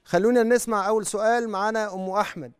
خلونا نسمع اول سؤال معانا ام احمد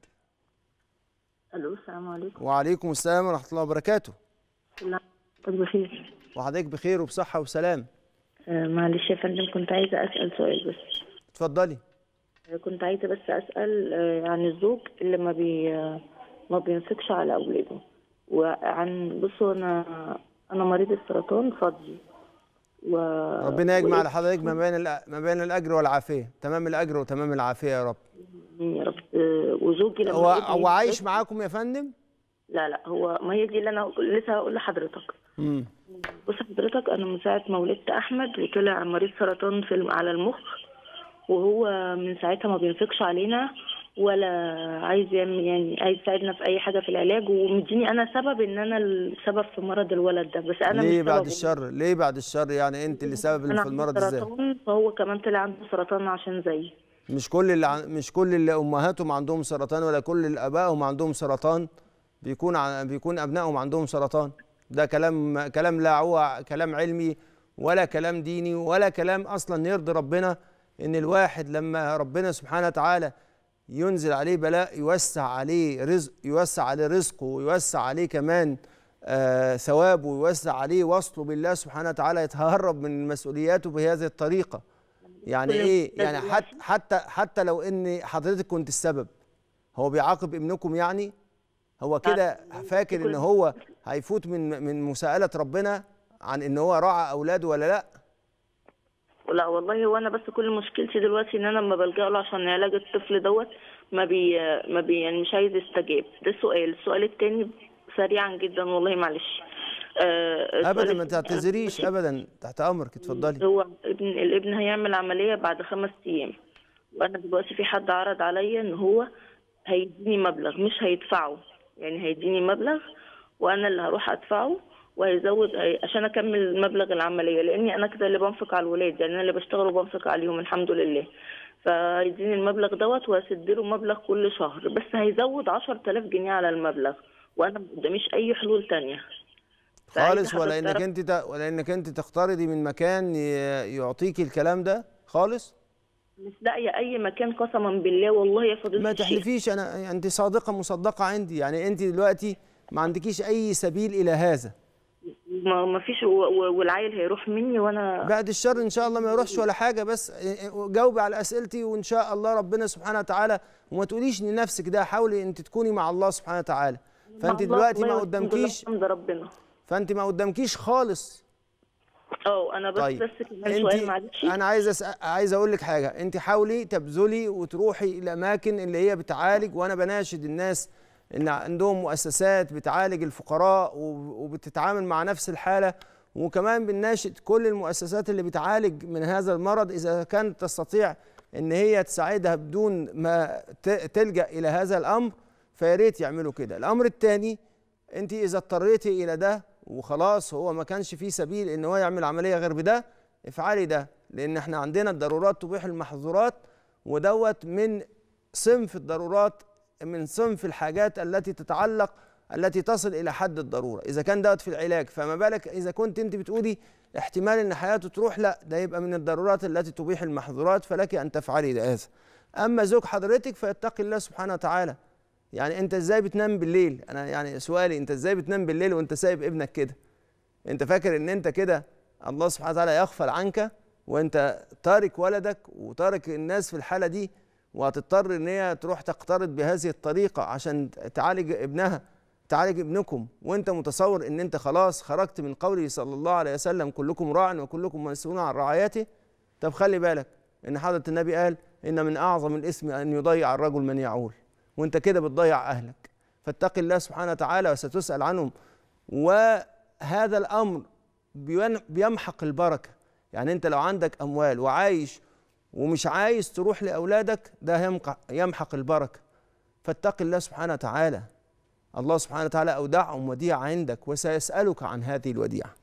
الو السلام عليكم وعليكم السلام ورحمه الله وبركاته لا طب بخير وحضرتك بخير وبصحه وسلام آه معلش يا فندم كنت عايزه اسال سؤال بس اتفضلي آه، كنت عايزه بس اسال آه عن الزوج اللي ما بي آه، ما بينفقش على اولاده وعن بصوا انا انا مريض السرطان فاضي و ربنا يجمع و- لحضرتك ما بين الأ- ما بين الاجر والعافيه تمام الاجر وتمام العافيه يا رب يا رب آه، وزوجي لما هو ابني هو عايش يتجوز- معاكم يا فندم لا لا هو ما هي دي اللي انا لسه هقول لحضرتك امم بص حضرتك انا من ساعه ما ولدت احمد وطلع مريض سرطان في الم- على المخ وهو من ساعتها ما بينفقش علينا ولا عايز يعمل يعني عايز يساعدنا في اي حاجه في العلاج ومديني انا سبب ان انا السبب في مرض الولد ده بس انا ليه مش بعد سببه. الشر ليه بعد الشر يعني انت اللي سبب انا في عندي المرض ازاي سرطان فهو كمان طلع عنده سرطان عشان زيي مش كل اللي عن- مش كل اللي امهاتهم عندهم سرطان ولا كل اللي ابائهم عندهم سرطان بيكون ع- بيكون ابنائهم عندهم سرطان ده كلام كلام لا هو كلام علمي ولا كلام ديني ولا كلام اصلا يرضي ربنا ان الواحد لما ربنا سبحانه وتعالى ينزل عليه بلاء يوسع عليه رزق يوسع عليه رزقه ويوسع عليه كمان آه ثوابه ويوسع عليه وصله بالله سبحانه وتعالى يتهرب من مسؤولياته بهذه الطريقه يعني كل ايه ده يعني دلوقتي- حتى حتى حتى لو ان حضرتك كنت السبب هو بيعاقب ابنكم يعني هو كده فاكر ان كل- هو هيفوت من من مساءله ربنا عن ان هو راعى اولاده ولا لا لا والله هو انا بس كل مشكلتي دلوقتي ان انا لما بلجأ له عشان علاج الطفل دوت ما بي ما بي يعني مش عايز يستجيب ده سؤال السؤال التاني سريعا جدا والله معلش آه السؤال ابدا ما التاني- تعتذريش ابدا تحت امرك اتفضلي هو ابن الابن هيعمل عملية بعد خمس أيام وأنا دلوقتي في حد عرض عليا إن هو هيديني مبلغ مش هيدفعه يعني هيديني مبلغ وأنا اللي هروح أدفعه وهيزود هي- عشان أكمل مبلغ العملية لأني أنا كده اللي بنفق على الولاد يعني أنا اللي بشتغل وبنفق عليهم الحمد لله فهيديني المبلغ دوت وهسد له مبلغ كل شهر بس هيزود 10000 جنيه على المبلغ وأنا ما قداميش أي حلول تانية خالص فعايزة ولا حضرتك انك تعرف- انت ت- ولا انك انت تقترضي من مكان ي- يعطيكي الكلام ده خالص مش لاقية أي مكان قسما بالله والله يا فضيلة ما الشيخ تحلفيش انا انت صادقه مصدقه عندي يعني انت دلوقتي ما عندكيش اي سبيل الى هذا ما ما فيش و- و- والعيل هيروح مني وانا بعد الشر ان شاء الله ما يروحش ولا حاجه بس جاوبي على اسئلتي وان شاء الله ربنا سبحانه وتعالى وما تقوليش لنفسك ده حاولي انت تكوني مع الله سبحانه وتعالى فانت الله- دلوقتي الله ما والحمد لله قدامكيش الحمد ربنا فانت ما قدامكيش خالص اه انا بس طيب بس كمان سؤال انت معلش انا عايز أسأل عايز اقول لك حاجه انت حاولي تبذلي وتروحي الاماكن اللي هي بتعالج وانا بناشد الناس ان عندهم مؤسسات بتعالج الفقراء وب- وبتتعامل مع نفس الحاله وكمان بنناشد كل المؤسسات اللي بتعالج من هذا المرض اذا كانت تستطيع ان هي تساعدها بدون ما ت- تلجا الى هذا الامر فيا ريت يعملوا كده الامر الثاني انت اذا اضطريتي الى ده وخلاص هو ما كانش فيه سبيل ان هو يعمل عمليه غير بده افعلي ده لان احنا عندنا الضرورات تبيح المحظورات ودوت من صنف الضرورات من صنف الحاجات التي تتعلق التي تصل الى حد الضروره اذا كان دوت في العلاج فما بالك اذا كنت انت بتقولي احتمال ان حياته تروح لا ده يبقى من الضرورات التي تبيح المحظورات فلك ان تفعلي ده هذا اما زوج حضرتك فيتقي الله سبحانه وتعالى يعني انت ازاي بتنام بالليل انا يعني سؤالي انت ازاي بتنام بالليل وانت سايب ابنك كده انت فاكر ان انت كده الله سبحانه وتعالى يغفل عنك وانت تارك ولدك وتارك الناس في الحاله دي وهتضطر ان هي تروح تقترض بهذه الطريقه عشان تعالج ابنها تعالج ابنكم وانت متصور ان انت خلاص خرجت من قوله صلى الله عليه وسلم كلكم راع وكلكم مسؤول عن رعايته طب خلي بالك ان حضره النبي قال ان من اعظم الاثم ان يضيع الرجل من يعول وانت كده بتضيع اهلك فاتق الله سبحانه وتعالى وستسال عنهم وهذا الامر بين- بيمحق البركه يعني انت لو عندك اموال وعايش ومش عايز تروح لاولادك ده يمحق يمحق البركه فاتق الله سبحانه وتعالى الله سبحانه وتعالى اودعهم وديعه عندك وسيسالك عن هذه الوديعه